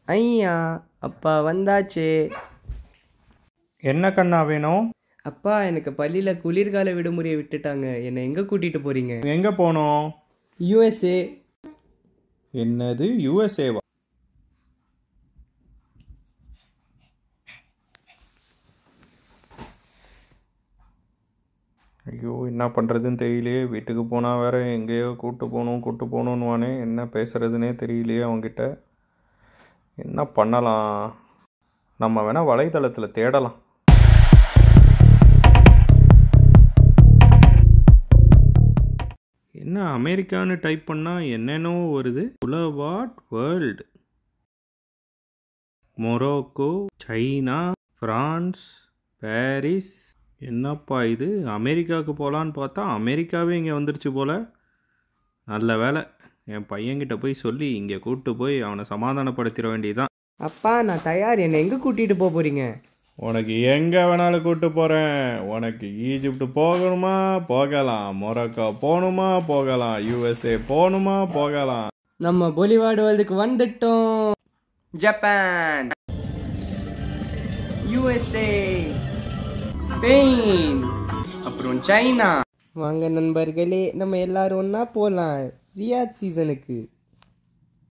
ஐயா அப்பா வந்தாச்சே என்ன கண்ணா வேணும் அப்பா எனக்கு பள்ளியில் குளிர்கால விடுமுறையை விட்டுட்டாங்க என்னை எங்கே கூட்டிகிட்டு போகிறீங்க எங்கே போகணும் யூஎஸ்ஏ என்னது யூஎஸ்ஏவா ஐயோ என்ன பண்ணுறதுன்னு தெரியலையே வீட்டுக்கு போனால் வேற எங்கேயோ கூட்டு போகணும் கூட்டு போகணுன்னுவானே என்ன பேசுறதுனே தெரியலையே அவன்கிட்ட என்ன பண்ணலாம் நம்ம வேணால் வலைத்தளத்தில் தேடலாம் என்ன அமெரிக்கான்னு டைப் பண்ணால் என்னென்னவோ வருது உலவாட் world Morocco China France Paris என்னப்பா இது அமெரிக்காவுக்கு போகலான்னு பார்த்தா அமெரிக்காவே இங்கே வந்துருச்சு போல் நல்ல வேலை என் பையன்கிட்ட போய் சொல்லி இங்கே கூப்பிட்டு போய் அவனை சமாதானப்படுத்திட வேண்டியதுதான் அப்பா நான் தயார் என்னை எங்கே கூட்டிகிட்டு போக போகிறீங்க உனக்கு எங்கே வேணாலும் கூப்பிட்டு போகிறேன் உனக்கு ஈஜிப்ட் போகணுமா போகலாம் மொரோக்கோ போகணுமா போகலாம் யூஎஸ்ஏ போகணுமா போகலாம் நம்ம பொலிவாடு வேர்ல்டுக்கு வந்துட்டோம் ஜப்பான் யூஎஸ்ஏ ஸ்பெயின் அப்புறம் சைனா வாங்க நண்பர்களே நம்ம எல்லாரும் ஒன்றா போகலாம் ரியாத் சீசனுக்கு